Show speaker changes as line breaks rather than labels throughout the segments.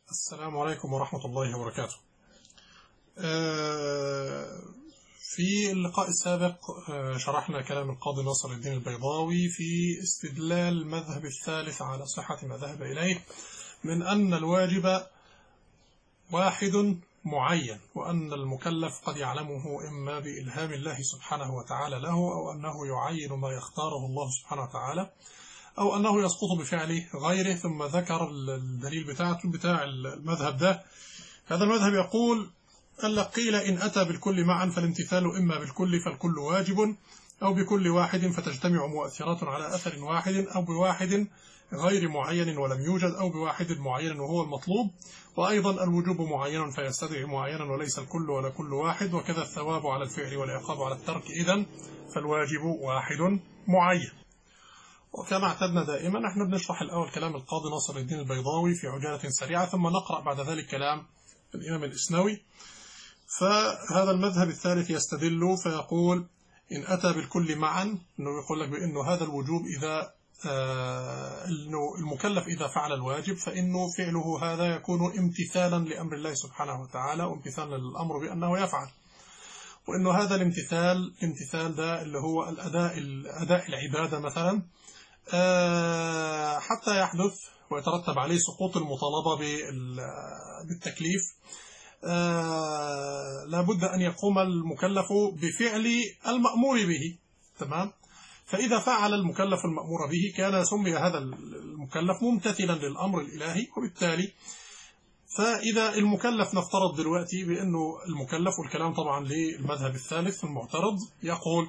السلام عليكم ورحمة الله وبركاته في اللقاء السابق شرحنا كلام القاضي ناصر الدين البيضاوي في استدلال المذهب الثالث على صحة ما ذهب إليه من أن الواجب واحد معين وأن المكلف قد يعلمه إما بإلهام الله سبحانه وتعالى له أو أنه يعين ما يختاره الله سبحانه وتعالى أو أنه يسقط بفعل غيره ثم ذكر الدليل بتاعته بتاع المذهب ده هذا المذهب يقول قال قيل إن أتى بالكل معا فالامتثال إما بالكل فالكل واجب أو بكل واحد فتجتمع مؤثرات على أثر واحد أو بواحد غير معين ولم يوجد أو بواحد معين وهو المطلوب وأيضا الوجوب معين فيستدعي معينا وليس الكل ولا كل واحد وكذا الثواب على الفعل والعقاب على الترك إذا فالواجب واحد معين وكما اعتدنا دائما نحن بنشرح الأول كلام القاضي ناصر الدين البيضاوي في عجالة سريعة ثم نقرأ بعد ذلك كلام الإمام الإسنوي فهذا المذهب الثالث يستدل فيقول إن أتى بالكل معا أنه يقول لك بأنه هذا الوجوب إذا آه أنه المكلف إذا فعل الواجب فإنه فعله هذا يكون امتثالا لأمر الله سبحانه وتعالى وامتثالا للأمر بأنه يفعل وأنه هذا الامتثال الامتثال ده اللي هو الأداء أداء العبادة مثلا آه حتى يحدث ويترتب عليه سقوط المطالبة بالتكليف آه لابد أن يقوم المكلف بفعل المأمور به تمام فإذا فعل المكلف المأمور به كان سمي هذا المكلف ممتثلا للأمر الإلهي وبالتالي فإذا المكلف نفترض دلوقتي بأنه المكلف والكلام طبعا للمذهب الثالث المعترض يقول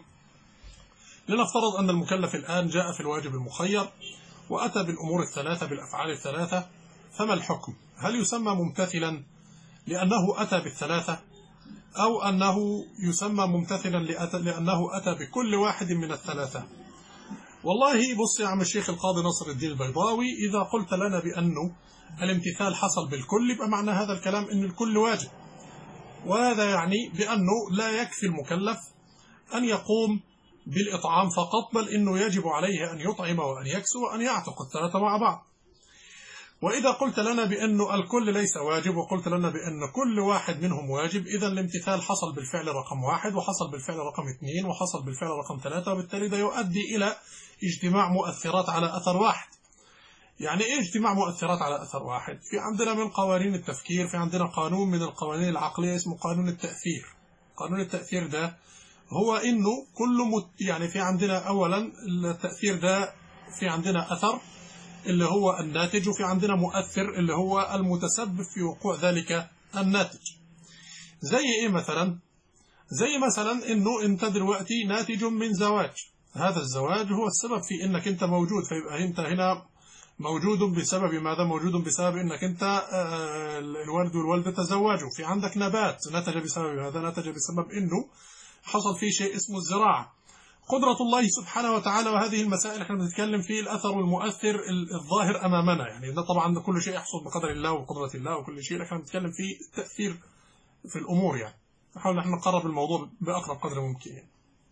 لنفترض أن المكلف الآن جاء في الواجب المخير وأتى بالأمور الثلاثة بالأفعال الثلاثة فما الحكم هل يسمى ممتثلا لأنه أتى بالثلاثة أو أنه يسمى ممتثلا لأنه أتى بكل واحد من الثلاثة والله بص يا عم الشيخ القاضي نصر الدين البيضاوي إذا قلت لنا بأنه الامتثال حصل بالكل يبقى معنى هذا الكلام أن الكل واجب وهذا يعني بأنه لا يكفي المكلف أن يقوم بالإطعام فقط بل إنه يجب عليه أن يطعم وأن يكسو وأن يعتق الثلاثة مع بعض وإذا قلت لنا بأنه الكل ليس واجب وقلت لنا بأن كل واحد منهم واجب إذا الامتثال حصل بالفعل رقم واحد وحصل بالفعل رقم اثنين وحصل بالفعل رقم ثلاثة وبالتالي ده يؤدي إلى اجتماع مؤثرات على أثر واحد يعني إيه اجتماع مؤثرات على أثر واحد في عندنا من قوانين التفكير في عندنا قانون من القوانين العقلية اسمه قانون التأثير قانون التأثير ده هو إنه كل مت يعني في عندنا أولا التأثير ده في عندنا أثر اللي هو الناتج وفي عندنا مؤثر اللي هو المتسبب في وقوع ذلك الناتج زي ايه مثلا زي مثلا انه انت دلوقتي ناتج من زواج هذا الزواج هو السبب في انك انت موجود فيبقى انت هنا موجود بسبب ماذا موجود بسبب انك انت الوالد والوالدة تزوجوا في عندك نبات نتج بسبب هذا نتج بسبب انه حصل فيه شيء اسمه الزراعة قدرة الله سبحانه وتعالى وهذه المسائل احنا بنتكلم في الأثر والمؤثر الظاهر أمامنا يعني ده طبعا كل شيء يحصل بقدر الله وقدرة الله وكل شيء لكن بنتكلم في التأثير في الأمور يعني نحاول نحن نقرب الموضوع بأقرب قدر ممكن يعني.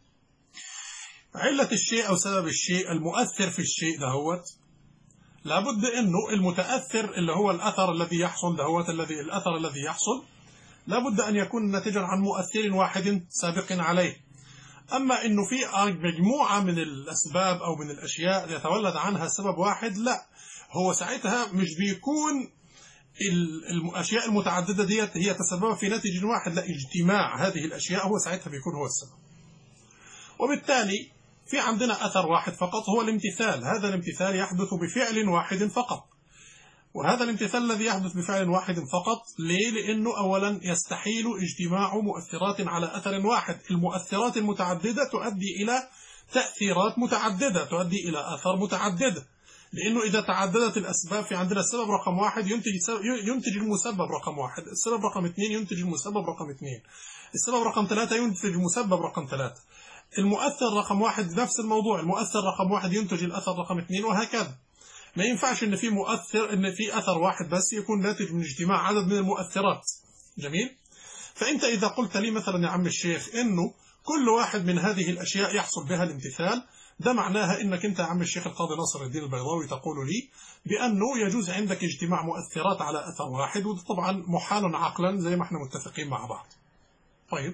علة الشيء أو سبب الشيء المؤثر في الشيء دهوت لابد انه المتأثر اللي هو الأثر الذي يحصل دهوت الذي الأثر الذي يحصل لابد أن يكون ناتجا عن مؤثر واحد سابق عليه أما أنه في مجموعة من الأسباب أو من الأشياء يتولد عنها سبب واحد لا هو ساعتها مش بيكون الأشياء المتعددة ديت هي تسبب في ناتج واحد لا اجتماع هذه الأشياء هو ساعتها بيكون هو السبب وبالتالي في عندنا أثر واحد فقط هو الامتثال هذا الامتثال يحدث بفعل واحد فقط وهذا الامتثال الذي يحدث بفعل واحد فقط ليه؟ لأنه أولا يستحيل اجتماع مؤثرات على أثر واحد المؤثرات المتعددة تؤدي إلى تأثيرات متعددة تؤدي إلى آثار متعددة لأنه إذا تعددت الأسباب في عندنا السبب رقم واحد ينتج ينتج المسبب رقم واحد السبب رقم اثنين ينتج المسبب رقم اثنين السبب رقم ثلاثة ينتج المسبب رقم ثلاثة المؤثر رقم واحد نفس الموضوع المؤثر رقم واحد ينتج الأثر رقم اثنين وهكذا ما ينفعش ان في مؤثر ان في اثر واحد بس يكون ناتج من اجتماع عدد من المؤثرات جميل فانت اذا قلت لي مثلا يا عم الشيخ انه كل واحد من هذه الاشياء يحصل بها الامتثال ده معناها انك انت يا عم الشيخ القاضي ناصر الدين البيضاوي تقول لي بانه يجوز عندك اجتماع مؤثرات على اثر واحد وده طبعا محال عقلا زي ما احنا متفقين مع بعض طيب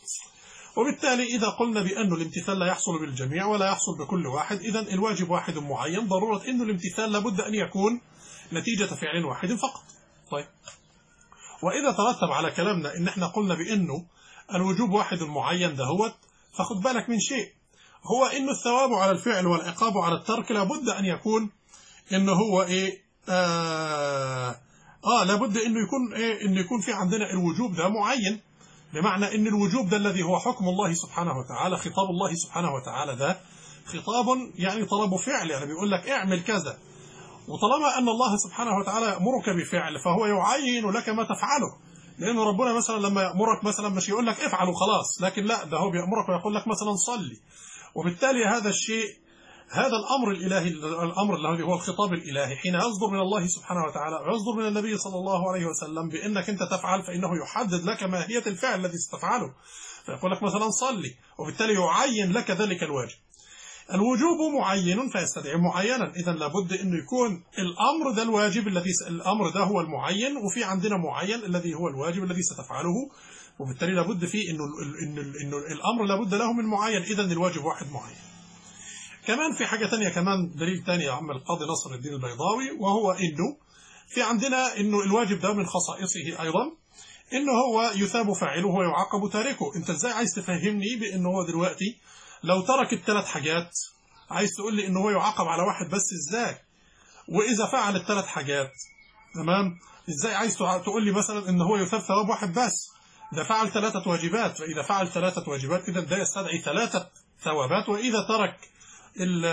وبالتالي إذا قلنا بأن الامتثال لا يحصل بالجميع ولا يحصل بكل واحد إذا الواجب واحد معين ضرورة أن الامتثال لابد أن يكون نتيجة فعل واحد فقط طيب وإذا ترتب على كلامنا إن احنا قلنا بأنه الوجوب واحد معين دهوت فخد بالك من شيء هو إن الثواب على الفعل والعقاب على الترك لابد أن يكون إنه هو إيه آه, آه لابد إنه يكون إيه إنه يكون في عندنا الوجوب ده معين بمعنى ان الوجوب ده الذي هو حكم الله سبحانه وتعالى خطاب الله سبحانه وتعالى ده خطاب يعني طلب فعل يعني بيقول لك اعمل كذا وطالما ان الله سبحانه وتعالى يامرك بفعل فهو يعين لك ما تفعله لان ربنا مثلا لما يامرك مثلا مش يقول لك افعل وخلاص لكن لا ده هو بيامرك ويقول لك مثلا صلي وبالتالي هذا الشيء هذا الامر الالهي الامر الذي هو الخطاب الالهي حين يصدر من الله سبحانه وتعالى ويصدر من النبي صلى الله عليه وسلم بانك انت تفعل فانه يحدد لك ماهيه الفعل الذي ستفعله فيقول لك مثلا صلي وبالتالي يعين لك ذلك الواجب الوجوب معين فيستدعي معينا اذا لابد انه يكون الامر ده الواجب الذي الامر ده هو المعين وفي عندنا معين الذي هو الواجب الذي ستفعله وبالتالي لابد فيه انه انه انه الامر لابد له من معين اذا الواجب واحد معين كمان في حاجة تانية كمان دليل تاني يا عم القاضي نصر الدين البيضاوي وهو انه في عندنا انه الواجب ده من خصائصه ايضا انه هو يثاب فاعله ويعاقب تاركه انت ازاي عايز تفهمني بانه هو دلوقتي لو ترك الثلاث حاجات عايز تقول لي انه هو يعاقب على واحد بس ازاي واذا فعل الثلاث حاجات تمام ازاي عايز تقول لي مثلا ان هو يثاب ثواب واحد بس ده فعل ثلاثة واجبات فإذا فعل ثلاثة واجبات إذا ده يستدعي ثلاثة ثوابات وإذا ترك ال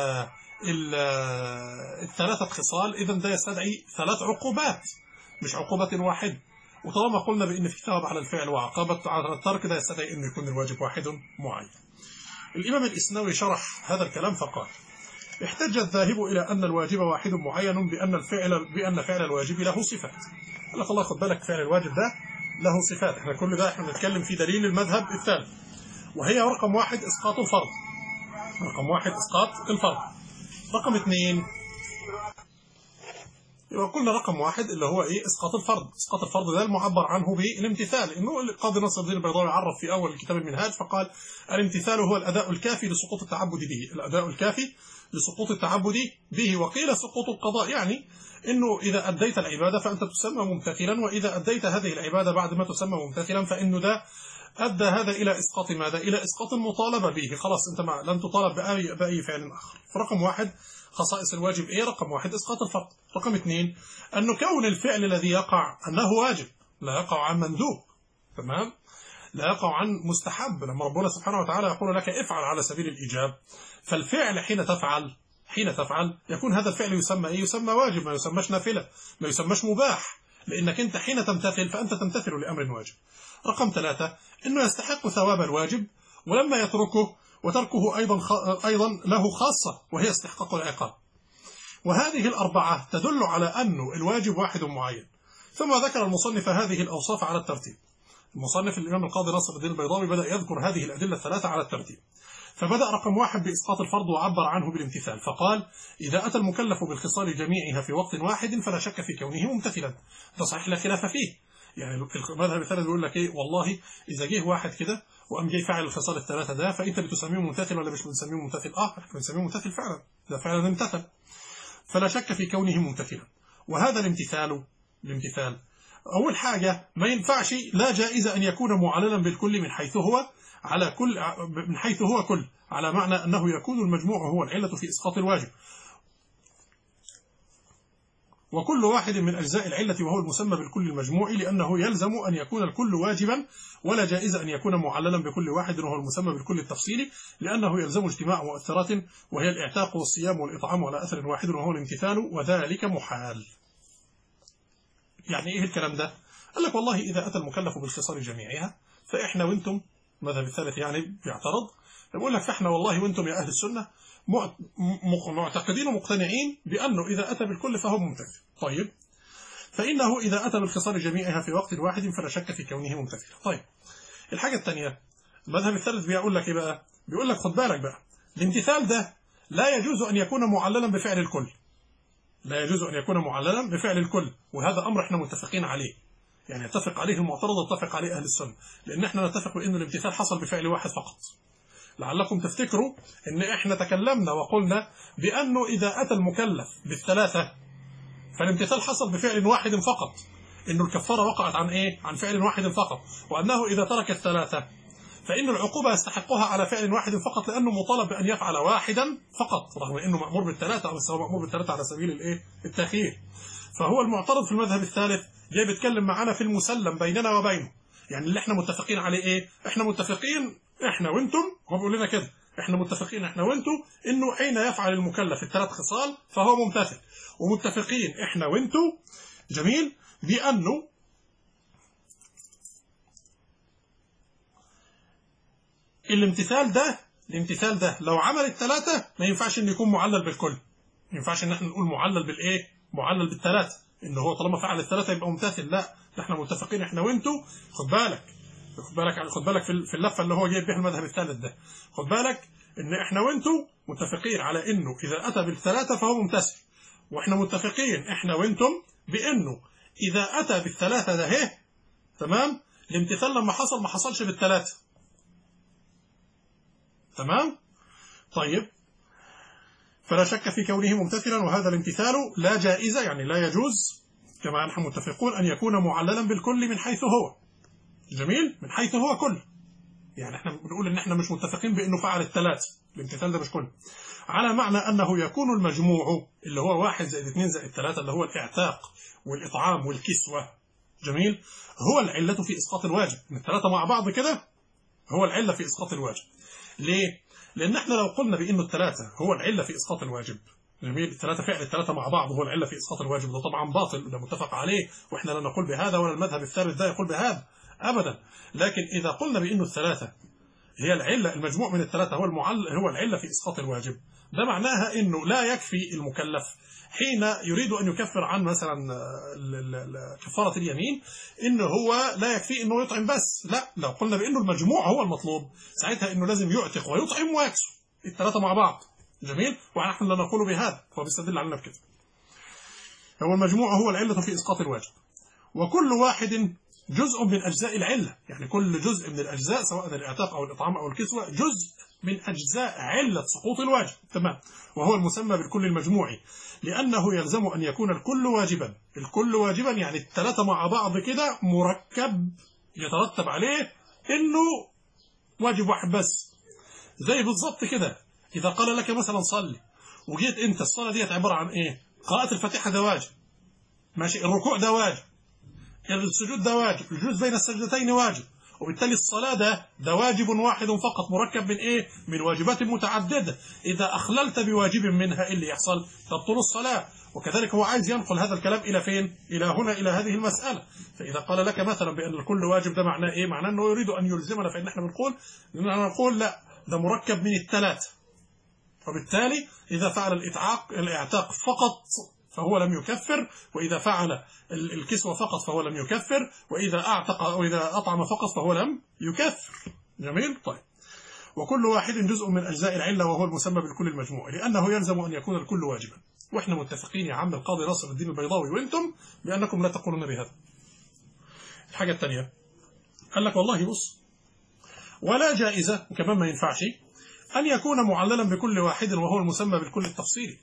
ال الثلاثة خصال إذا ده يستدعي ثلاث عقوبات مش عقوبة واحد وطالما قلنا بأن في ثواب على الفعل وعقابة على الترك ده يستدعي أن يكون الواجب واحد معين الإمام الإسنوي شرح هذا الكلام فقال احتج الذاهب إلى أن الواجب واحد معين بأن الفعل بأن فعل الواجب له صفات قال لك الله خد بالك فعل الواجب ده له صفات احنا كل ده احنا بنتكلم في دليل المذهب الثالث وهي رقم واحد إسقاط الفرض رقم واحد إسقاط الفرض رقم اثنين يبقى قلنا رقم واحد اللي هو ايه اسقاط الفرض اسقاط الفرض ده المعبر عنه بالامتثال انه القاضي نصر الدين البيضاوي عرف في اول كتاب المنهاج فقال الامتثال هو الاداء الكافي لسقوط التعبد به الاداء الكافي لسقوط التعبد به وقيل سقوط القضاء يعني انه اذا اديت العباده فانت تسمى ممتثلا واذا اديت هذه العباده بعد ما تسمى ممتثلا فانه ده أدى هذا إلى إسقاط ماذا؟ إلى إسقاط المطالبة به خلاص أنت ما لن تطالب بأي, بأي فعل آخر فرقم واحد خصائص الواجب إيه؟ رقم واحد إسقاط الفرض رقم اثنين أنه كون الفعل الذي يقع أنه واجب لا يقع عن مندوب تمام؟ لا يقع عن مستحب لما ربنا سبحانه وتعالى يقول لك افعل على سبيل الإيجاب فالفعل حين تفعل حين تفعل يكون هذا الفعل يسمى إيه؟ يسمى واجب ما يسمىش نافلة ما يسمىش مباح لأنك أنت حين تمتثل فأنت تمتثل لأمر واجب رقم ثلاثة أنه يستحق ثواب الواجب ولما يتركه وتركه أيضا أيضا له خاصة وهي استحقاق العقاب وهذه الأربعة تدل على أنه الواجب واحد معين ثم ذكر المصنف هذه الأوصاف على الترتيب المصنف الإمام القاضي ناصر الدين البيضاوي بدأ يذكر هذه الأدلة الثلاثة على الترتيب فبدأ رقم واحد بإسقاط الفرض وعبر عنه بالامتثال فقال إذا أتى المكلف بالخصال جميعها في وقت واحد فلا شك في كونه ممتثلا ده صحيح لا خلاف فيه يعني المذهب الثالث بيقول لك ايه والله اذا جه واحد كده وقام جاي فاعل الخصال الثلاثه ده فانت بتسميه ممتثل ولا مش بنسميه ممتثل اه احنا بنسميه ممتثل فعلا ده فعلا امتثل فلا شك في كونه ممتثلا وهذا الامتثال الامتثال اول حاجه ما ينفعش لا جائز ان يكون معللا بالكل من حيث هو على كل من حيث هو كل على معنى انه يكون المجموع هو العله في اسقاط الواجب وكل واحد من أجزاء العلة وهو المسمى بالكل المجموع لأنه يلزم أن يكون الكل واجبا ولا جائز أن يكون معللا بكل واحد وهو المسمى بالكل التفصيلي لأنه يلزم اجتماع مؤثرات وهي الإعتاق والصيام والإطعام على أثر واحد وهو الامتثال وذلك محال يعني إيه الكلام ده؟ قال لك والله إذا أتى المكلف بالخصال جميعها فإحنا وإنتم مذهب الثالث يعني بيعترض بيقول لك فإحنا والله وإنتم يا أهل السنة معتقدين ومقتنعين بأنه إذا أتى بالكل فهو ممتثل طيب فإنه إذا أتى بالخصال جميعها في وقت واحد فلا شك في كونه ممتثلا طيب الحاجة الثانية المذهب الثالث بيقول لك إيه بقى بيقول لك خد بالك بقى الامتثال ده لا يجوز أن يكون معللا بفعل الكل لا يجوز أن يكون معللا بفعل الكل وهذا أمر احنا متفقين عليه يعني يتفق عليه المعترض ويتفق عليه أهل السنة لأن احنا نتفق بأن الامتثال حصل بفعل واحد فقط لعلكم تفتكروا ان احنا تكلمنا وقلنا بانه اذا اتى المكلف بالثلاثه فالامتثال حصل بفعل واحد فقط انه الكفاره وقعت عن ايه عن فعل واحد فقط وانه اذا ترك الثلاثه فان العقوبه يستحقها على فعل واحد فقط لانه مطالب بان يفعل واحدا فقط رغم انه مامور بالثلاثه او هو مامور بالثلاثه على سبيل الايه التاخير فهو المعترض في المذهب الثالث جاي بيتكلم معانا في المسلم بيننا وبينه يعني اللي احنا متفقين عليه ايه احنا متفقين احنا وانتم هو بيقول لنا كده احنا متفقين احنا وانتم انه حين يفعل المكلف الثلاث خصال فهو ممتثل ومتفقين احنا وانتم جميل بانه الامتثال ده الامتثال ده لو عمل الثلاثه ما ينفعش انه يكون معلل بالكل ما ينفعش ان احنا نقول معلل بالايه معلل بالثلاثه ان هو طالما فعل الثلاثه يبقى ممتثل لا ده احنا متفقين احنا وانتم خد بالك خد بالك خد بالك في اللفه اللي هو جايب بيها المذهب الثالث ده خد بالك ان احنا وانتم متفقين على انه اذا اتى بالثلاثه فهو ممتثل واحنا متفقين احنا وانتم بانه اذا اتى بالثلاثه ده هي تمام الامتثال لما حصل ما حصلش بالثلاثه تمام طيب فلا شك في كونه ممتثلا وهذا الامتثال لا جائزه يعني لا يجوز كما نحن متفقون ان يكون معللا بالكل من حيث هو جميل من حيث هو كل يعني احنا بنقول ان احنا مش متفقين بانه فعل الثلاث الامتثال ده مش كل على معنى انه يكون المجموع اللي هو واحد زائد اثنين زائد ثلاثة اللي هو الاعتاق والاطعام والكسوة جميل هو العلة في اسقاط الواجب ان الثلاثة مع بعض كده هو العلة في اسقاط الواجب ليه؟ لان احنا لو قلنا بانه الثلاثة هو العلة في اسقاط الواجب جميل الثلاثة فعل الثلاثة مع بعض هو العلة في اسقاط الواجب ده طبعا باطل ده متفق عليه واحنا لا نقول بهذا ولا المذهب الثالث ده يقول بهذا ابدا لكن اذا قلنا بانه الثلاثه هي العله المجموع من الثلاثه هو المعل هو العله في اسقاط الواجب ده معناها انه لا يكفي المكلف حين يريد ان يكفر عن مثلا كفاره اليمين انه هو لا يكفي انه يطعم بس لا لو قلنا بانه المجموع هو المطلوب ساعتها انه لازم يعتق ويطعم ويكسو الثلاثه مع بعض جميل ونحن لا نقول بهذا هو بيستدل علينا بكده هو المجموع هو العله في اسقاط الواجب وكل واحد جزء من أجزاء العلة يعني كل جزء من الأجزاء سواء الاعتاق أو الإطعام أو الكسوة جزء من أجزاء علة سقوط الواجب تمام وهو المسمى بالكل المجموعي لأنه يلزم أن يكون الكل واجبا الكل واجبا يعني الثلاثة مع بعض كده مركب يترتب عليه إنه واجب واحد بس زي بالظبط كده إذا قال لك مثلا صلي وجيت أنت الصلاة ديت عبارة عن إيه قراءة الفاتحة ده واجب ماشي الركوع ده واجب السجود ده واجب الجلوس بين السجدتين واجب وبالتالي الصلاة ده ده واجب واحد فقط مركب من ايه من واجبات متعددة إذا أخللت بواجب منها إيه اللي يحصل تبطل الصلاة وكذلك هو عايز ينقل هذا الكلام إلى فين إلى هنا إلى هذه المسألة فإذا قال لك مثلا بأن الكل واجب ده معناه إيه معناه أنه يريد أن يلزمنا فإن احنا بنقول لأننا نقول لا ده مركب من الثلاث وبالتالي إذا فعل الإتعاق الإعتاق فقط فهو لم يكفر وإذا فعل الكسوة فقط فهو لم يكفر وإذا أعتق أو إذا أطعم فقط فهو لم يكفر جميل طيب وكل واحد جزء من أجزاء العلة وهو المسمى بالكل المجموع لأنه يلزم أن يكون الكل واجبا وإحنا متفقين يا عم القاضي ناصر الدين البيضاوي وإنتم بأنكم لا تقولون بهذا الحاجة الثانية قال لك والله بص ولا جائزة وكمان ما ينفعش أن يكون معللا بكل واحد وهو المسمى بالكل التفصيلي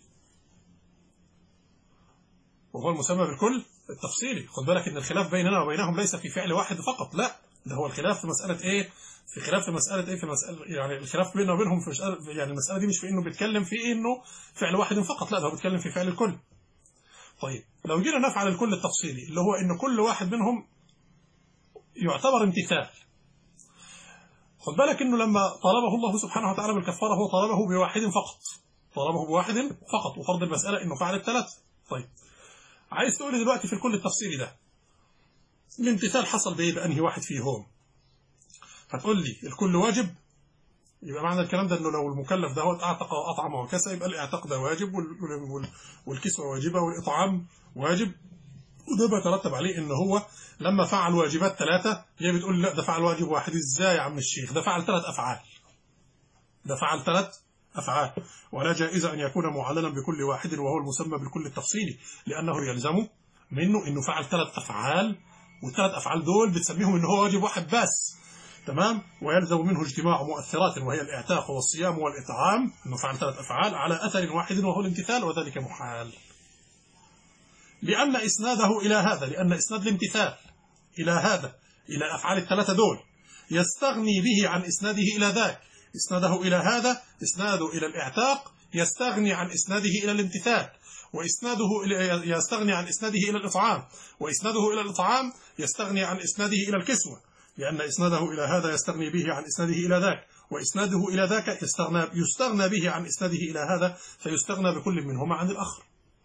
وهو المسمى بالكل التفصيلي خد بالك ان الخلاف بيننا وبينهم ليس في فعل واحد فقط لا ده هو الخلاف في مسألة ايه في خلاف في مسألة ايه في مسألة يعني الخلاف بيننا وبينهم في مسألة يعني المسألة دي مش في انه بيتكلم في انه فعل واحد فقط لا ده هو بيتكلم في فعل الكل طيب لو جينا نفعل الكل التفصيلي اللي هو ان كل واحد منهم يعتبر امتثال خد بالك انه لما طلبه الله سبحانه وتعالى بالكفاره هو طلبه بواحد فقط طلبه بواحد فقط وفرض المسألة انه فعل الثلاث طيب عايز تقول لي دلوقتي في الكل التفصيلي ده الامتثال حصل بايه بانهي واحد فيهم هتقول لي الكل واجب يبقى معنى الكلام ده انه لو المكلف ده هو اعتق واطعم وكسى يبقى الاعتاق ده واجب والكسوه واجبه والاطعام واجب وده بيترتب عليه ان هو لما فعل واجبات ثلاثه هي بتقول لا ده فعل واجب واحد ازاي يا عم الشيخ ده فعل ثلاث افعال ده فعل ثلاث أفعال ولا جائز أن يكون معللا بكل واحد وهو المسمى بالكل التفصيلي لأنه يلزم منه أنه فعل ثلاث أفعال والثلاث أفعال دول بتسميهم أنه هو واجب واحد بس تمام ويلزم منه اجتماع مؤثرات وهي الاعتاق والصيام والإطعام أنه فعل ثلاث أفعال على أثر واحد وهو الامتثال وذلك محال لأن إسناده إلى هذا لأن إسناد الامتثال إلى هذا إلى الأفعال الثلاثة دول يستغني به عن إسناده إلى ذاك إسناده إلى هذا إسناده إلى الإعتاق يستغني عن إسناده إلى الامتثال وإسناده يستغني عن إسناده إلى الإطعام وإسناده إلى الإطعام يستغني عن إسناده إلى الكسوة لأن إسناده إلى هذا يستغني به عن إسناده إلى ذاك وإسناده إلى ذاك يستغنى, يستغنى به عن إسناده إلى هذا فيستغنى بكل منهما عن الآخر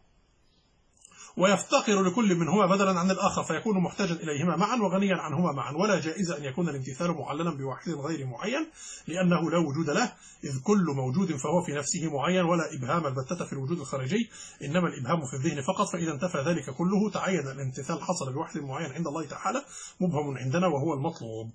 ويفتقر لكل منهما بدلا عن الآخر فيكون محتاجا إليهما معا وغنيا عنهما معا ولا جائز أن يكون الامتثال معللا بواحد غير معين لأنه لا وجود له إذ كل موجود فهو في نفسه معين ولا إبهام البتة في الوجود الخارجي إنما الإبهام في الذهن فقط فإذا انتفى ذلك كله تعين الامتثال حصل بواحد معين عند الله تعالى مبهم عندنا وهو المطلوب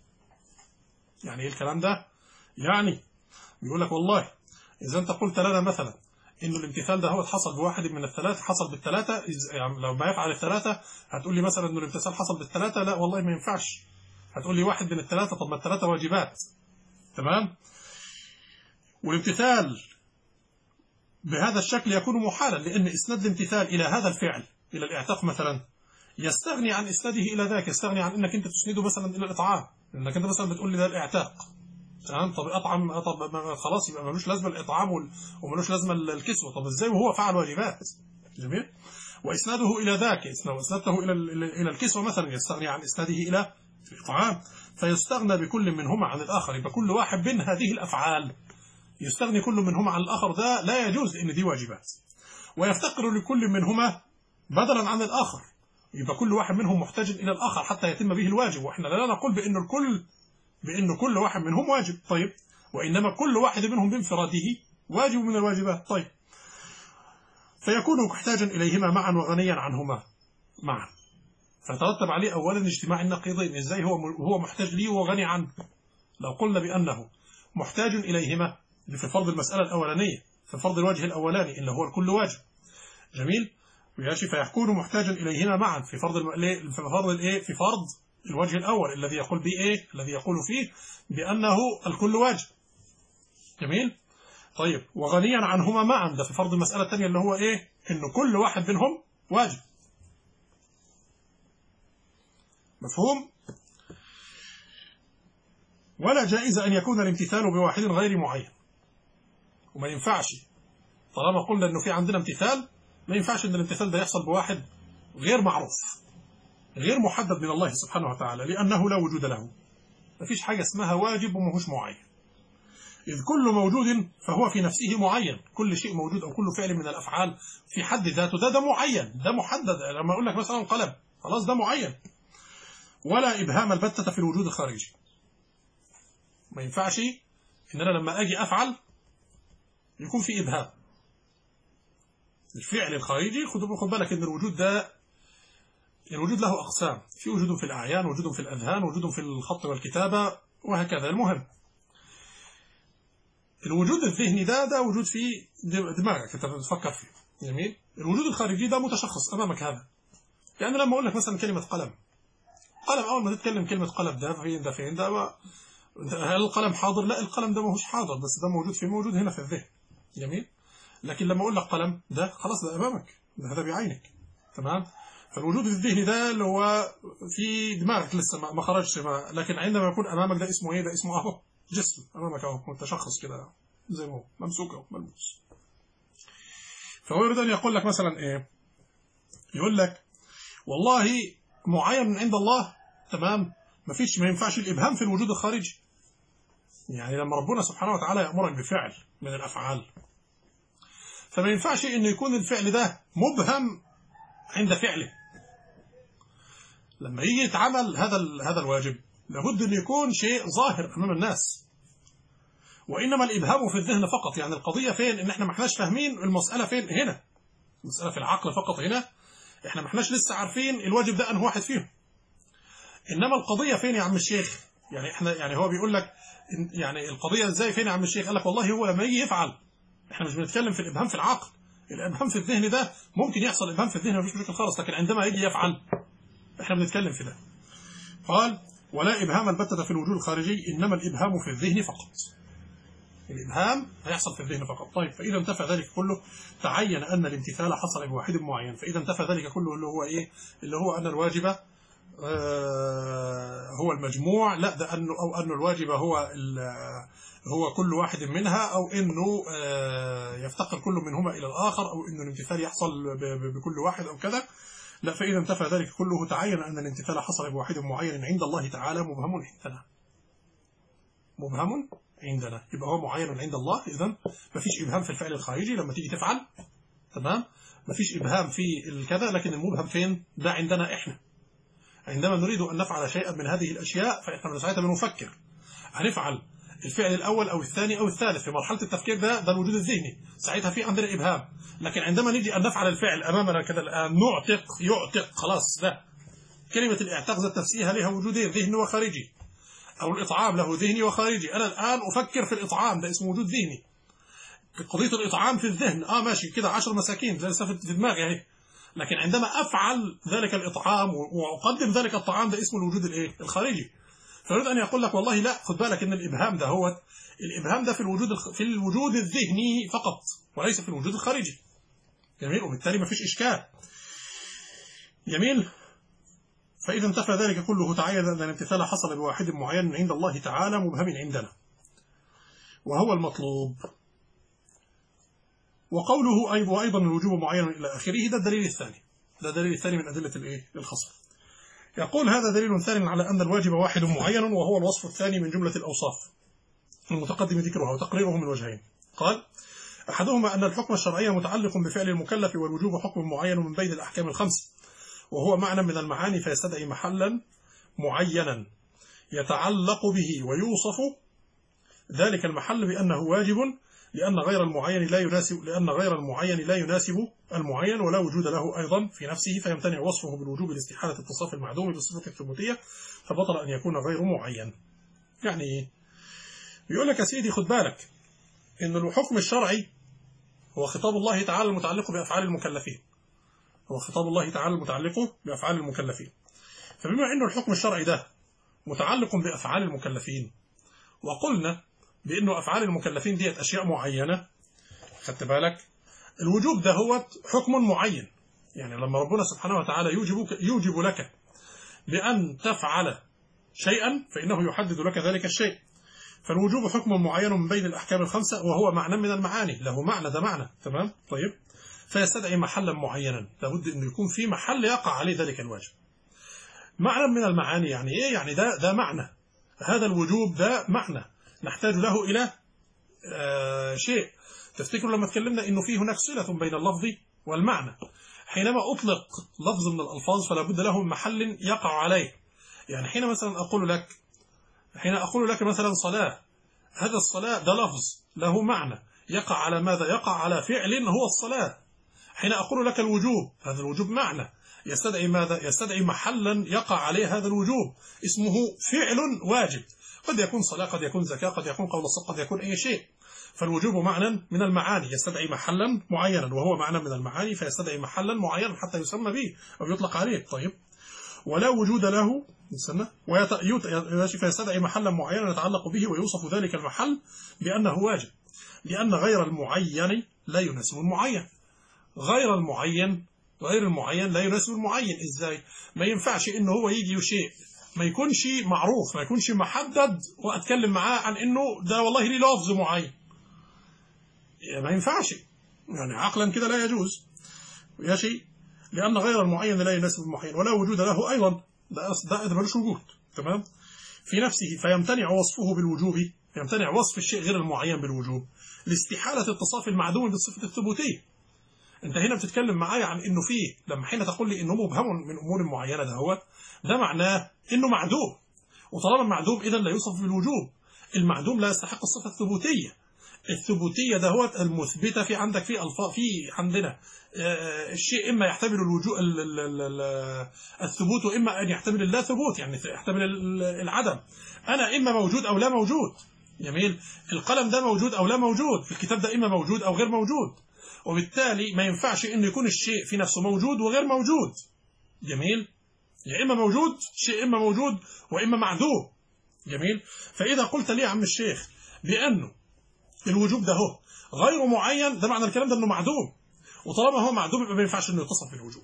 يعني إيه الكلام ده يعني بيقول لك والله إذا أنت قلت لنا مثلا انه الامتثال ده هو حصل بواحد من الثلاث حصل بالثلاثه يعني لو ما يفعل الثلاثه هتقول لي مثلا انه الامتثال حصل بالثلاثه لا والله ما ينفعش هتقول لي واحد من الثلاثه طب ما الثلاثه واجبات تمام والامتثال بهذا الشكل يكون محالا لان اسناد الامتثال الى هذا الفعل الى الاعتاق مثلا يستغني عن اسناده الى ذاك يستغني عن انك انت تسنده مثلا الى الاطعام لانك انت مثلا بتقول لي ده الاعتاق تمام طب اطعم طب خلاص يبقى ملوش لازمه الاطعام وملوش لازمه الكسوه طب ازاي وهو فعل واجبات جميل واسناده الى ذاك اسناده الى الى الكسوه مثلا يستغني عن اسناده الى الاطعام فيستغنى بكل منهما عن الاخر يبقى كل واحد من هذه الافعال يستغني كل منهما عن الاخر ده لا يجوز لان دي واجبات ويفتقر لكل منهما بدلا عن الاخر يبقى كل واحد منهم محتاج الى الاخر حتى يتم به الواجب واحنا لا نقول بان الكل بأن كل واحد منهم واجب طيب وإنما كل واحد منهم بانفراده واجب من الواجبات طيب فيكون محتاجا إليهما معا وغنيا عنهما معا فترتب عليه أولا اجتماع النقيضين إزاي هو هو محتاج ليه وغني عنه لو قلنا بأنه محتاج إليهما في فرض المسألة الأولانية في فرض الوجه الأولاني إلا هو الكل واجب جميل وياشي فيكون محتاجا إليهما معا في فرض الم... في فرض الإيه في فرض الوجه الأول الذي يقول به إيه الذي يقول فيه بأنه الكل واجب جميل طيب وغنيا عنهما معا ده في فرض المسألة الثانية اللي هو إيه إن كل واحد منهم واجب مفهوم ولا جائز أن يكون الامتثال بواحد غير معين وما ينفعش طالما قلنا أنه في عندنا امتثال ما ينفعش أن الامتثال ده يحصل بواحد غير معروف غير محدد من الله سبحانه وتعالى لأنه لا وجود له ما فيش حاجة اسمها واجب ومهوش معين إذ كل موجود فهو في نفسه معين كل شيء موجود أو كل فعل من الأفعال في حد ذاته ده ده معين ده محدد لما أقول لك مثلا قلم خلاص ده معين ولا إبهام البتة في الوجود الخارجي ما ينفعش إن أنا لما أجي أفعل يكون في إبهام الفعل الخارجي خد بالك إن الوجود ده الوجود له أقسام في وجود في الأعيان وجود في الأذهان وجود في الخط والكتابة وهكذا المهم الوجود الذهني ده ده وجود في دماغك انت بتفكر فيه جميل الوجود الخارجي ده متشخص امامك هذا يعني لما اقول لك مثلا كلمه قلم قلم اول ما تتكلم كلمه قلم ده فين ده فين ده ما هل القلم حاضر لا القلم ده ما هوش حاضر بس ده موجود في موجود هنا في الذهن جميل لكن لما اقول لك قلم ده خلاص ده امامك ده هذا بعينك تمام فالوجود الذهني ده اللي هو في دماغك لسه ما خرجش ما لكن عندما يكون امامك ده اسمه ايه ده اسمه اهو جسم امامك اهو متشخص كده زي ما هو ممسوك اهو ملموس فهو يريد ان يقول لك مثلا ايه يقول لك والله معين من عند الله تمام ما فيش ما ينفعش الابهام في الوجود الخارجي يعني لما ربنا سبحانه وتعالى يامرك بفعل من الافعال فما ينفعش انه يكون الفعل ده مبهم عند فعله لما يجي يتعمل هذا هذا الواجب لابد ان يكون شيء ظاهر امام الناس وانما الابهام في الذهن فقط يعني القضيه فين ان احنا ما احناش فاهمين المساله فين هنا المساله في العقل فقط هنا احنا ما احناش لسه عارفين الواجب ده انه واحد فيهم انما القضيه فين يا عم الشيخ يعني احنا يعني هو بيقول لك إن- يعني القضيه ازاي فين يا عم الشيخ قال لك والله هو لما يجي يفعل احنا مش بنتكلم في الابهام في العقل الابهام في الذهن ده ممكن يحصل ابهام في الذهن مفيش مشكله خالص لكن عندما يجي يفعل احنا بنتكلم في ده قال ولا ابهام البتة في الوجود الخارجي انما الابهام في الذهن فقط الابهام هيحصل في الذهن فقط طيب فاذا انتفى ذلك كله تعين ان الامتثال حصل بواحد معين فاذا انتفى ذلك كله اللي هو ايه اللي هو ان الواجب آه، هو المجموع لا ده انه او ان الواجب هو ال- هو كل واحد منها او انه آه، يفتقر كل منهما الى الاخر او انه الامتثال يحصل ب- ب- بكل واحد او كذا لا فاذا انتفى ذلك كله تعين ان الامتثال حصل بواحد معين عند الله تعالى مبهم عندنا مبهم عندنا يبقى هو معين عند الله اذا مفيش ابهام في الفعل الخارجي لما تيجي تفعل تمام مفيش ابهام في الكذا لكن المبهم فين ده عندنا احنا عندما نريد ان نفعل شيئا من هذه الاشياء فاحنا ساعتها بنفكر هنفعل الفعل الاول او الثاني او الثالث في مرحله التفكير ده ده الوجود الذهني ساعتها في عندنا ابهام لكن عندما نيجي ان نفعل الفعل امامنا كده الان نعتق يعتق خلاص ده كلمه الاعتاق ذات نفسها لها وجودين ذهني وخارجي او الاطعام له ذهني وخارجي انا الان افكر في الاطعام ده اسمه وجود ذهني قضيه الاطعام في الذهن اه ماشي كده 10 مساكين زي لسه في دماغي اهي لكن عندما افعل ذلك الاطعام واقدم ذلك الطعام ده اسمه الوجود الايه الخارجي فيريد ان يقول لك والله لا خد بالك ان الابهام ده هو الابهام ده في الوجود الخ... في الوجود الذهني فقط وليس في الوجود الخارجي جميل وبالتالي ما فيش اشكال جميل فاذا انتفى ذلك كله تعين ان الامتثال حصل بواحد معين عند الله تعالى مبهم عندنا وهو المطلوب وقوله أيضا وأيضا الوجوب معين إلى آخره ده الدليل الثاني ده الدليل الثاني من أدلة الإيه الخصم يقول هذا دليل ثاني على أن الواجب واحد معين وهو الوصف الثاني من جملة الأوصاف المتقدم ذكرها وتقريره من وجهين قال أحدهما أن الحكم الشرعي متعلق بفعل المكلف والوجوب حكم معين من بين الأحكام الخمس وهو معنى من المعاني فيستدعي محلا معينا يتعلق به ويوصف ذلك المحل بأنه واجب لأن غير المعين لا يناسب لأن غير المعين لا يناسب المعين ولا وجود له أيضا في نفسه فيمتنع وصفه بالوجوب لاستحالة اتصاف المعدوم بالصفة الثبوتية فبطل أن يكون غير معين. يعني إيه؟ بيقول لك يا سيدي خد بالك إن الحكم الشرعي هو خطاب الله تعالى المتعلق بأفعال المكلفين. هو خطاب الله تعالى المتعلق بأفعال المكلفين. فبما أن الحكم الشرعي ده متعلق بأفعال المكلفين وقلنا بأنه أفعال المكلفين ديت أشياء معينة خدت بالك الوجوب ده هو حكم معين يعني لما ربنا سبحانه وتعالى يوجب, يوجب لك بأن تفعل شيئا فإنه يحدد لك ذلك الشيء فالوجوب حكم معين من بين الأحكام الخمسة وهو معنى من المعاني له معنى ده معنى تمام طيب فيستدعي محلا معينا لابد أنه يكون في محل يقع عليه ذلك الواجب معنى من المعاني يعني إيه يعني ده ده معنى هذا الوجوب ده معنى نحتاج له إلى آه شيء تفتكروا لما تكلمنا أنه في هناك صلة بين اللفظ والمعنى حينما أطلق لفظ من الألفاظ فلا بد له من محل يقع عليه يعني حين مثلا أقول لك حين أقول لك مثلا صلاة هذا الصلاة ده لفظ له معنى يقع على ماذا يقع على فعل هو الصلاة حين أقول لك الوجوب هذا الوجوب معنى يستدعي ماذا يستدعي محلا يقع عليه هذا الوجوب اسمه فعل واجب قد يكون صلاة قد يكون زكاة قد يكون قول الصدق قد يكون أي شيء فالوجوب معنى من المعاني يستدعي محلا معينا وهو معنى من المعاني فيستدعي محلا معينا حتى يسمى به أو يطلق عليه طيب ولا وجود له نستنى فيستدعي محلا معينا يتعلق به ويوصف ذلك المحل بأنه واجب لأن غير المعين لا يناسب المعين غير المعين غير المعين لا يناسب المعين ازاي ما ينفعش انه هو يجي شيء ما يكونش معروف ما يكونش محدد واتكلم معاه عن انه ده والله ليه لفظ معين ما ينفعش يعني عقلا كده لا يجوز يا شيء لان غير المعين لا يناسب المعين ولا وجود له ايضا ده ده ملوش وجود تمام في نفسه فيمتنع وصفه بالوجوب يمتنع وصف الشيء غير المعين بالوجوب لاستحاله اتصاف المعدوم بالصفه الثبوتيه انت هنا بتتكلم معايا عن انه فيه لما حين تقول لي انه مبهم من امور معينه ده هو ده معناه انه معدوم وطالما معدوم اذا لا يوصف بالوجوب المعدوم لا يستحق الصفه الثبوتيه الثبوتية ده هو المثبتة في عندك في الفاظ في عندنا آه، الشيء إما يحتمل الوجود ال- ال- ال- ال- الثبوت وإما أن يحتمل اللا ثبوت يعني يحتمل ال- العدم أنا إما موجود أو لا موجود جميل القلم ده موجود أو لا موجود في الكتاب ده إما موجود أو غير موجود وبالتالي ما ينفعش إنه يكون الشيء في نفسه موجود وغير موجود جميل يا إما موجود شيء إما موجود وإما معدوم جميل فإذا قلت لي يا عم الشيخ بأنه الوجوب ده هو غير معين ده معنى الكلام ده انه معدوم وطالما هو معدوم يبقى ما ينفعش انه يتصف بالوجوب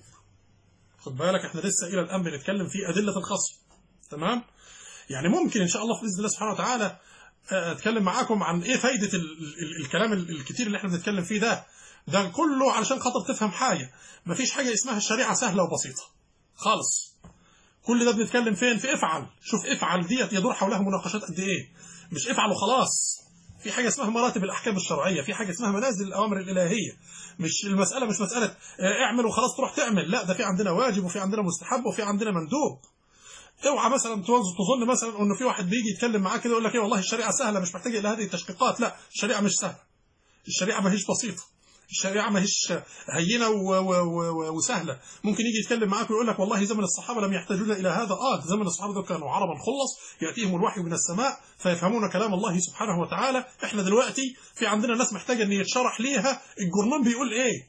خد بالك احنا لسه الى الان بنتكلم في ادله الخصم تمام يعني ممكن ان شاء الله في باذن الله سبحانه وتعالى آه، اتكلم معاكم عن ايه فايده ال ال الكلام ال- الكتير اللي احنا بنتكلم فيه ده ده كله علشان خاطر تفهم حاجه مفيش حاجه اسمها الشريعه سهله وبسيطه خالص كل ده بنتكلم فين في افعل شوف افعل ديت يدور حولها مناقشات قد ايه مش افعل وخلاص في حاجه اسمها مراتب الاحكام الشرعيه في حاجه اسمها منازل الاوامر الالهيه مش المساله مش مساله آه، اعمل وخلاص تروح تعمل لا ده في عندنا واجب وفي عندنا مستحب وفي عندنا مندوب اوعى مثلا تظن تظن مثلا انه في واحد بيجي يتكلم معاك كده يقول لك ايه والله الشريعه سهله مش محتاجه الى هذه التشقيقات لا الشريعه مش سهله الشريعه ما هيش بسيطه الشريعه ما هيش هينه و- و- و- وسهله ممكن يجي يتكلم معاك ويقول لك والله زمن الصحابه لم يحتاجون الى هذا اه زمن الصحابه دول كانوا عربا خلص ياتيهم الوحي من السماء فيفهمون كلام الله سبحانه وتعالى احنا دلوقتي في عندنا ناس محتاجه ان يتشرح ليها الجرنان بيقول ايه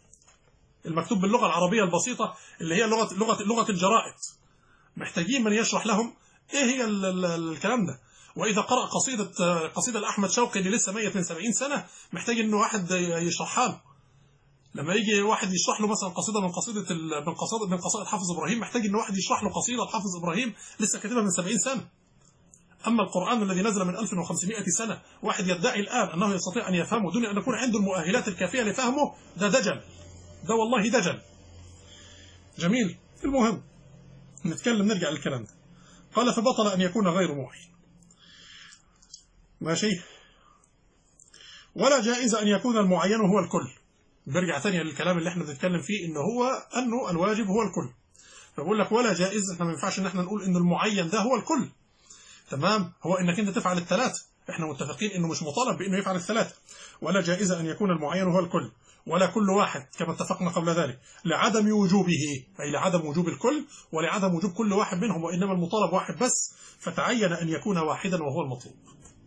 المكتوب باللغه العربيه البسيطه اللي هي لغه لغه لغه الجرائد محتاجين من يشرح لهم ايه هي ال ال الكلام ده واذا قرأ قصيدة قصيدة لأحمد شوقي اللي لسه ميت من 70 سنة محتاج انه واحد يشرحها له لما يجي واحد يشرح له مثلا قصيدة من قصيدة ال- من قصائد من قصائد حافظ ابراهيم محتاج ان واحد يشرح له قصيدة لحافظ ابراهيم لسه كاتبها من 70 سنة اما القرآن الذي نزل من 1500 سنة واحد يدعي الآن انه يستطيع ان يفهمه دون ان يكون عنده المؤهلات الكافية لفهمه ده دجل ده والله دجل جميل المهم نتكلم نرجع للكلام ده قال فبطل أن يكون غير معين ماشي ولا جائز أن يكون المعين هو الكل برجع ثانية للكلام اللي احنا بنتكلم فيه إنه هو أنه الواجب هو الكل فبقول لك ولا جائز احنا ما ينفعش ان احنا نقول إن المعين ده هو الكل تمام هو انك انت تفعل الثلاثة احنا متفقين انه مش مطالب بانه يفعل الثلاثة ولا جائز ان يكون المعين هو الكل ولا كل واحد كما اتفقنا قبل ذلك لعدم وجوبه أي لعدم وجوب الكل ولعدم وجوب كل واحد منهم وإنما المطالب واحد بس فتعين أن يكون واحدا وهو المطلوب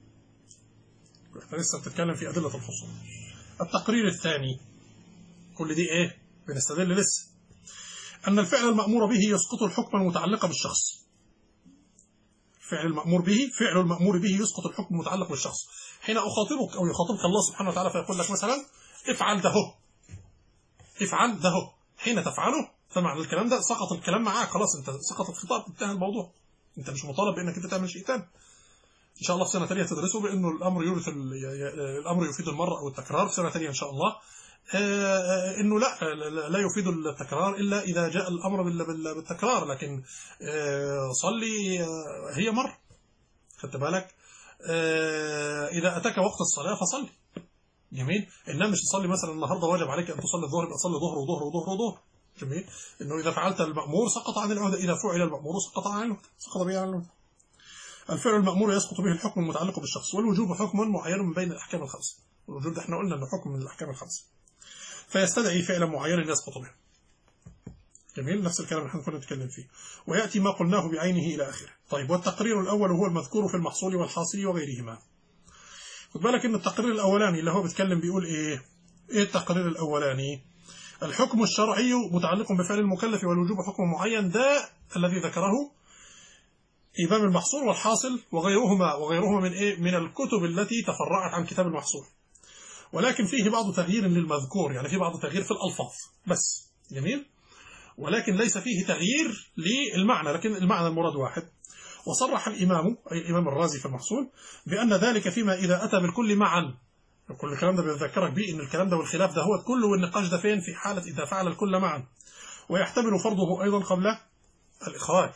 احنا لسه بتتكلم في أدلة الخصوم التقرير الثاني كل دي إيه بنستدل لسه أن الفعل المأمور به يسقط الحكم المتعلق بالشخص فعل المأمور به فعل المأمور به يسقط الحكم المتعلق بالشخص حين أخاطبك أو يخاطبك الله سبحانه وتعالى فيقول لك مثلا افعل ده هو افعل ده هو حين تفعله فمعنى الكلام ده سقط الكلام معاك خلاص انت سقط الخطاب انتهى الموضوع انت مش مطالب بانك انت تعمل شيء ثاني ان شاء الله في سنه ثانيه تدرسوا بانه الامر يورث ال- ي- ي- الامر يفيد المره او التكرار في سنه ثانيه ان شاء الله آه، آه، انه لا لا- لا يفيد التكرار الا اذا جاء الامر بال- بال- بالتكرار لكن آه، صلي آه، هي مره خدت بالك آه، اذا اتاك وقت الصلاه فصلي جميل انما مش تصلي مثلا النهارده واجب عليك ان تصلي الظهر يبقى تصلي ظهر وظهر وظهر وظهر جميل انه اذا فعلت المامور سقط عن العهده اذا فعل المامور سقط عن العهده سقط به عن العهده الفعل المامور يسقط به الحكم المتعلق بالشخص والوجوب حكم معين من بين الاحكام الخمسه الوجوب ده احنا قلنا انه حكم من الاحكام الخمسه فيستدعي فعلا معينا يسقط به جميل نفس الكلام اللي احنا كنا نتكلم فيه وياتي ما قلناه بعينه الى اخره طيب والتقرير الاول هو المذكور في المحصول والحاصل وغيرهما خد بالك ان التقرير الاولاني اللي هو بيتكلم بيقول ايه ايه التقرير الاولاني الحكم الشرعي متعلق بفعل المكلف والوجوب حكم معين ده الذي ذكره إمام المحصول والحاصل وغيرهما وغيرهما من إيه؟ من الكتب التي تفرعت عن كتاب المحصول ولكن فيه بعض تغيير للمذكور يعني في بعض تغيير في الألفاظ بس جميل ولكن ليس فيه تغيير للمعنى لكن المعنى المراد واحد وصرح الإمام أي الإمام الرازي في المحصول بأن ذلك فيما إذا أتى بالكل معا كل الكلام ده بيذكرك بيه ان الكلام ده والخلاف ده هو كله والنقاش ده فين في حالة إذا فعل الكل معا ويحتمل فرضه أيضا قبل الإخراج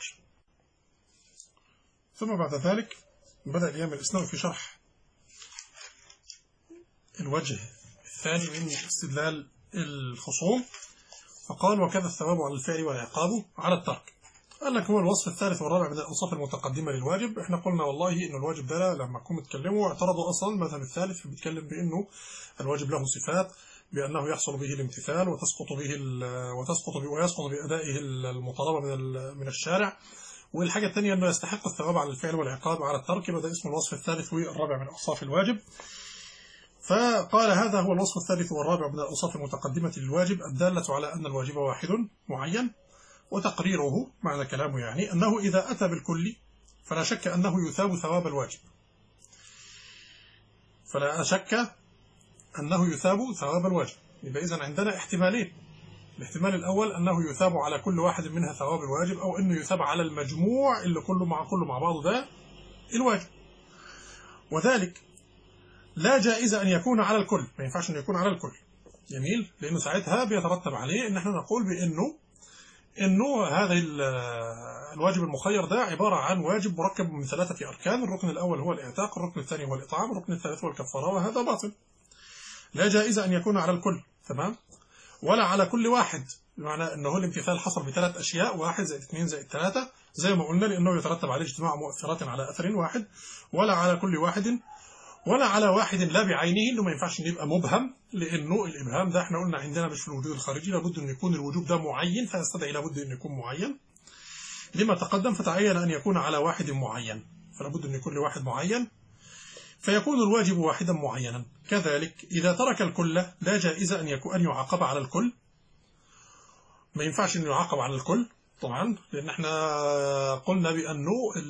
ثم بعد ذلك بدأ الإمام الإسلام في شرح الوجه الثاني من استدلال الخصوم فقال وكذا الثواب على الفعل والعقاب على الترك قال لك هو الوصف الثالث والرابع من الأوصاف المتقدمة للواجب احنا قلنا والله إن الواجب ده لما كنا اتكلموا اعترضوا أصلا المذهب الثالث بيتكلم بأنه الواجب له صفات بأنه يحصل به الامتثال وتسقط به وتسقط به ويسقط بأدائه المطالبة من من الشارع والحاجة الثانية أنه يستحق الثواب على الفعل والعقاب على الترك وده اسم الوصف الثالث والرابع من أوصاف الواجب فقال هذا هو الوصف الثالث والرابع من الأوصاف المتقدمة للواجب الدالة على أن الواجب واحد معين وتقريره معنى كلامه يعني أنه إذا أتى بالكل فلا شك أنه يثاب ثواب الواجب فلا شك أنه يثاب ثواب الواجب يبقى إذن عندنا احتمالين الاحتمال الأول أنه يثاب على كل واحد منها ثواب الواجب أو أنه يثاب على المجموع اللي كله مع كله مع بعضه ده الواجب وذلك لا جائز أن يكون على الكل ما ينفعش أن يكون على الكل جميل لأنه ساعتها بيترتب عليه أن احنا نقول بأنه أنه هذا الواجب المخير ده عبارة عن واجب مركب من ثلاثة أركان الركن الأول هو الإعتاق الركن الثاني هو الإطعام الركن الثالث هو الكفارة وهذا باطل لا جائز أن يكون على الكل تمام ولا على كل واحد بمعنى أنه الامتثال حصل بثلاث أشياء واحد زائد اثنين زائد ثلاثة زي ما قلنا لأنه يترتب عليه اجتماع مؤثرات على أثر واحد ولا على كل واحد ولا على واحد لا بعينه انه ما ينفعش انه يبقى مبهم لانه الابهام ده احنا قلنا عندنا مش في الوجود الخارجي لابد ان يكون الوجوب ده معين فيستدعي لابد ان يكون معين لما تقدم فتعين ان يكون على واحد معين فلابد ان يكون لواحد معين فيكون الواجب واحدا معينا كذلك إذا ترك الكل لا جائز أن يكون أن يعاقب على الكل ما ينفعش أن يعاقب على الكل طبعا لأن احنا قلنا بأنه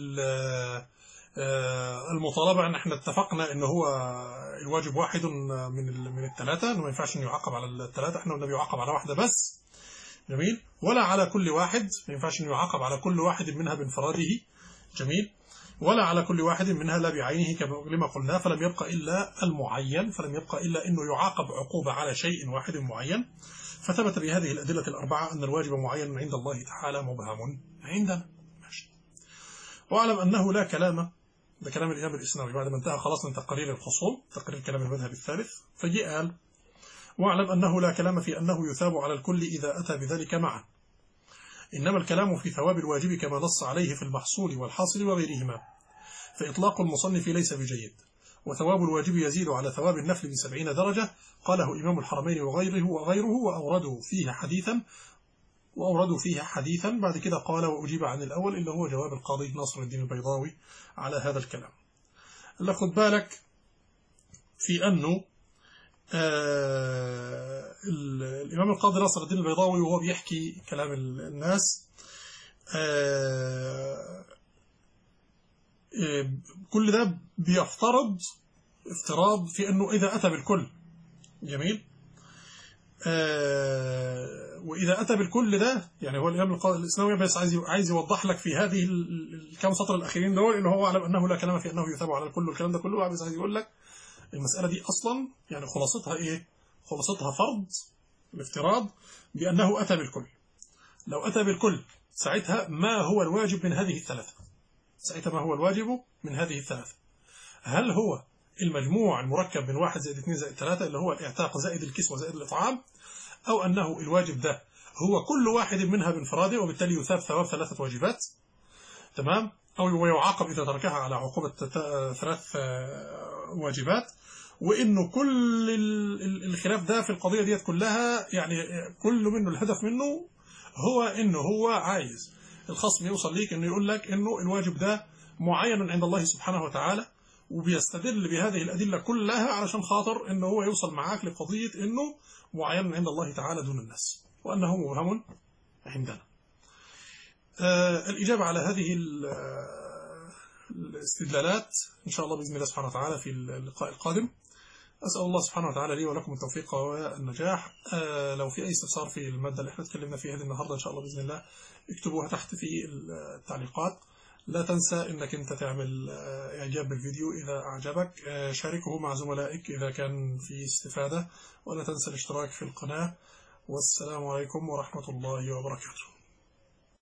المطالبة أن احنا اتفقنا أنه هو الواجب واحد من من الثلاثة أنه ما ينفعش أن يعاقب على الثلاثة احنا قلنا بيعاقب على واحدة بس جميل ولا على كل واحد ما ينفعش أن يعاقب على كل واحد منها بانفراده جميل ولا على كل واحد منها لا بعينه كما قلنا فلم يبقى إلا المعين فلم يبقى إلا أنه يعاقب عقوبة على شيء واحد معين فثبت بهذه الأدلة الأربعة أن الواجب معين عند الله تعالى مبهم عندنا ماشي واعلم أنه لا كلام ده كلام الإمام الإسلامي بعد ما انتهى خلاص من تقرير الخصوم تقرير كلام المذهب الثالث فجي قال واعلم أنه لا كلام في أنه يثاب على الكل إذا أتى بذلك معا إنما الكلام في ثواب الواجب كما نص عليه في المحصول والحاصل وغيرهما فإطلاق المصنف ليس بجيد وثواب الواجب يزيد على ثواب النفل بسبعين درجة قاله إمام الحرمين وغيره وغيره وأوردوا فيه حديثا وأوردوا فيها حديثا بعد كده قال وأجيب عن الأول إلا هو جواب القاضي ناصر الدين البيضاوي على هذا الكلام لا خد بالك في أنه آه الإمام القاضي ناصر الدين البيضاوي وهو بيحكي كلام الناس آه كل ده بيفترض افتراض في أنه إذا أتى بالكل جميل آه وإذا أتى بالكل ده يعني هو الإمام الإسلامي بس عايز عايز يوضح لك في هذه الكام سطر الأخيرين دول إن هو أعلم أنه لا كلام في أنه يثاب على الكل والكلام ده كله عايز عايز يقول لك المسألة دي أصلا يعني خلاصتها إيه؟ خلاصتها فرض الافتراض بأنه أتى بالكل لو أتى بالكل ساعتها ما هو الواجب من هذه الثلاثة ساعتها ما هو الواجب من هذه الثلاثة هل هو المجموع المركب من واحد زائد اثنين زائد ثلاثة اللي هو الإعتاق زائد الكسوة زائد الإطعام أو أنه الواجب ده هو كل واحد منها بانفراده وبالتالي يثاب ثواب ثلاثة واجبات تمام أو يعاقب إذا تركها على عقوبة ثلاث واجبات وإنه كل الخلاف ده في القضية ديت كلها يعني كل منه الهدف منه هو إنه هو عايز الخصم يوصل ليك إنه يقول لك إنه الواجب ده معين عند الله سبحانه وتعالى وبيستدل بهذه الأدلة كلها علشان خاطر إنه هو يوصل معاك لقضية إنه معين عند الله تعالى دون الناس وأنه مبهم عندنا آه الإجابة على هذه الاستدلالات إن شاء الله بإذن الله سبحانه وتعالى في اللقاء القادم أسأل الله سبحانه وتعالى لي ولكم التوفيق والنجاح آه لو في أي استفسار في المادة اللي احنا اتكلمنا فيها دي النهاردة إن شاء الله بإذن الله اكتبوها تحت في التعليقات لا تنسى انك انت تعمل اعجاب بالفيديو اذا اعجبك شاركه مع زملائك اذا كان في استفادة ولا تنسى الاشتراك في القناة والسلام عليكم ورحمة الله وبركاته